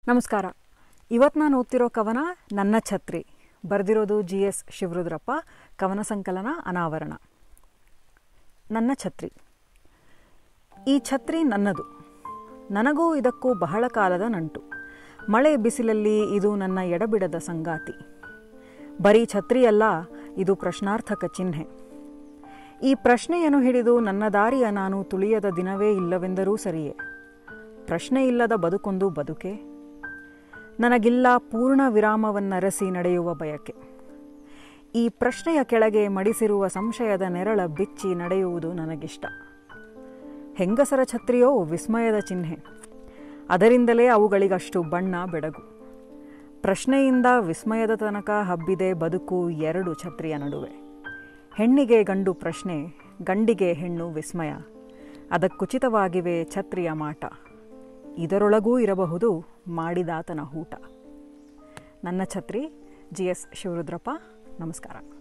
ನಮಸ್ಕಾರ ಇವತ್ತು ನಾನು ಓದ್ತಿರೋ ಕವನ ನನ್ನ ಛತ್ರಿ ಬರೆದಿರೋದು ಜಿ ಎಸ್ ಶಿವರುದ್ರಪ್ಪ ಕವನ ಸಂಕಲನ ಅನಾವರಣ ನನ್ನ ಛತ್ರಿ ಈ ಛತ್ರಿ ನನ್ನದು ನನಗೂ ಇದಕ್ಕೂ ಬಹಳ ಕಾಲದ ನಂಟು ಮಳೆ ಬಿಸಿಲಲ್ಲಿ ಇದು ನನ್ನ ಎಡಬಿಡದ ಸಂಗಾತಿ ಬರೀ ಛತ್ರಿಯಲ್ಲ ಇದು ಪ್ರಶ್ನಾರ್ಥಕ ಚಿಹ್ನೆ ಈ ಪ್ರಶ್ನೆಯನ್ನು ಹಿಡಿದು ನನ್ನ ದಾರಿಯ ನಾನು ತುಳಿಯದ ದಿನವೇ ಇಲ್ಲವೆಂದರೂ ಸರಿಯೇ ಪ್ರಶ್ನೆ ಇಲ್ಲದ ಬದುಕೊಂದು ಬದುಕೆ ನನಗಿಲ್ಲ ಪೂರ್ಣ ವಿರಾಮವನ್ನರಸಿ ನಡೆಯುವ ಬಯಕೆ ಈ ಪ್ರಶ್ನೆಯ ಕೆಳಗೆ ಮಡಿಸಿರುವ ಸಂಶಯದ ನೆರಳ ಬಿಚ್ಚಿ ನಡೆಯುವುದು ನನಗಿಷ್ಟ ಹೆಂಗಸರ ಛತ್ರಿಯೋ ವಿಸ್ಮಯದ ಚಿಹ್ನೆ ಅದರಿಂದಲೇ ಅವುಗಳಿಗಷ್ಟು ಬಣ್ಣ ಬೆಡಗು ಪ್ರಶ್ನೆಯಿಂದ ವಿಸ್ಮಯದ ತನಕ ಹಬ್ಬಿದೆ ಬದುಕು ಎರಡು ಛತ್ರಿಯ ನಡುವೆ ಹೆಣ್ಣಿಗೆ ಗಂಡು ಪ್ರಶ್ನೆ ಗಂಡಿಗೆ ಹೆಣ್ಣು ವಿಸ್ಮಯ ಅದಕ್ಕುಚಿತವಾಗಿವೆ ಛತ್ರಿಯ ಮಾಟ ಇದರೊಳಗೂ ಇರಬಹುದು ಮಾಡಿದಾತನ ಹೂಟ ನನ್ನ ಛತ್ರಿ ಜಿ ಎಸ್ ಶಿವರುದ್ರಪ್ಪ ನಮಸ್ಕಾರ